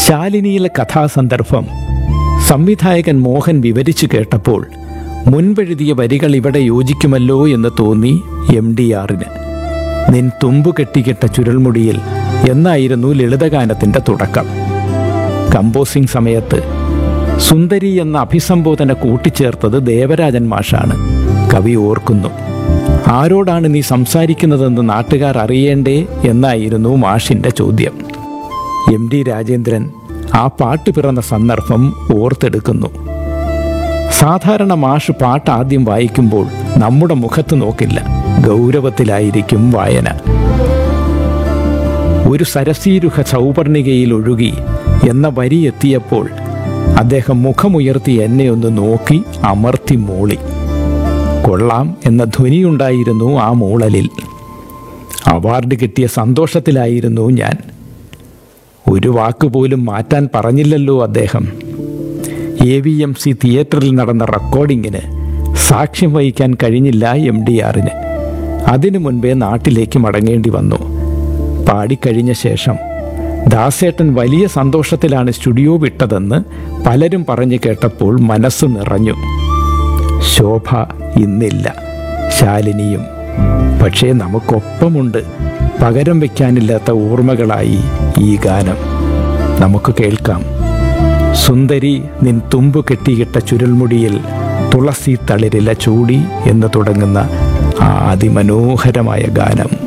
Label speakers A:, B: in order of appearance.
A: ശാലിനിയിലെ കഥാസന്ദർഭം സംവിധായകൻ മോഹൻ വിവരിച്ചു കേട്ടപ്പോൾ മുൻപെഴുതിയ വരികൾ ഇവിടെ യോജിക്കുമല്ലോ എന്ന് തോന്നി എം ഡി ആറിന് നിൻ തുമ്പു കെട്ടിക്കിട്ട ചുരുൾമുടിയിൽ എന്നായിരുന്നു ലളിതഗാനത്തിന്റെ തുടക്കം കമ്പോസിംഗ് സമയത്ത് സുന്ദരി എന്ന അഭിസംബോധന കൂട്ടിച്ചേർത്തത് ദേവരാജൻ മാഷാണ് കവി ഓർക്കുന്നു ആരോടാണ് നീ സംസാരിക്കുന്നതെന്ന് നാട്ടുകാർ അറിയേണ്ടേ എന്നായിരുന്നു മാഷിന്റെ ചോദ്യം എം ഡി രാജേന്ദ്രൻ ആ പാട്ട് പിറന്ന സന്ദർഭം ഓർത്തെടുക്കുന്നു സാധാരണ മാഷ് പാട്ട് ആദ്യം വായിക്കുമ്പോൾ നമ്മുടെ മുഖത്ത് നോക്കില്ല ഗൗരവത്തിലായിരിക്കും വായന ഒരു സരസീരുഹ സൗപർണികയിൽ ഒഴുകി എന്ന വരി എത്തിയപ്പോൾ അദ്ദേഹം മുഖമുയർത്തി എന്നെ ഒന്ന് നോക്കി അമർത്തി മൂളി കൊള്ളാം എന്ന ധ്വനിയുണ്ടായിരുന്നു ആ മൂളലിൽ അവാർഡ് കിട്ടിയ സന്തോഷത്തിലായിരുന്നു ഞാൻ ഒരു വാക്കുപോലും മാറ്റാൻ പറഞ്ഞില്ലല്ലോ അദ്ദേഹം എ വി എം സി തിയേറ്ററിൽ നടന്ന റെക്കോർഡിങ്ങിന് സാക്ഷ്യം വഹിക്കാൻ കഴിഞ്ഞില്ല എം ഡി ആറിന് അതിനു മുൻപേ നാട്ടിലേക്ക് മടങ്ങേണ്ടി വന്നു പാടിക്കഴിഞ്ഞ ശേഷം ദാസേട്ടൻ വലിയ സന്തോഷത്തിലാണ് സ്റ്റുഡിയോ വിട്ടതെന്ന് പലരും പറഞ്ഞു കേട്ടപ്പോൾ മനസ്സ് നിറഞ്ഞു ശോഭ ഇന്നില്ല ശാലിനിയും പക്ഷേ നമുക്കൊപ്പമുണ്ട് പകരം വയ്ക്കാനില്ലാത്ത ഓർമ്മകളായി ഈ ഗാനം നമുക്ക് കേൾക്കാം സുന്ദരി നിൻ തുമ്പു കെട്ടിയിട്ട ചുരുൾമുടിയിൽ തുളസി തളിരില ചൂടി എന്ന് തുടങ്ങുന്ന ആ അതിമനോഹരമായ ഗാനം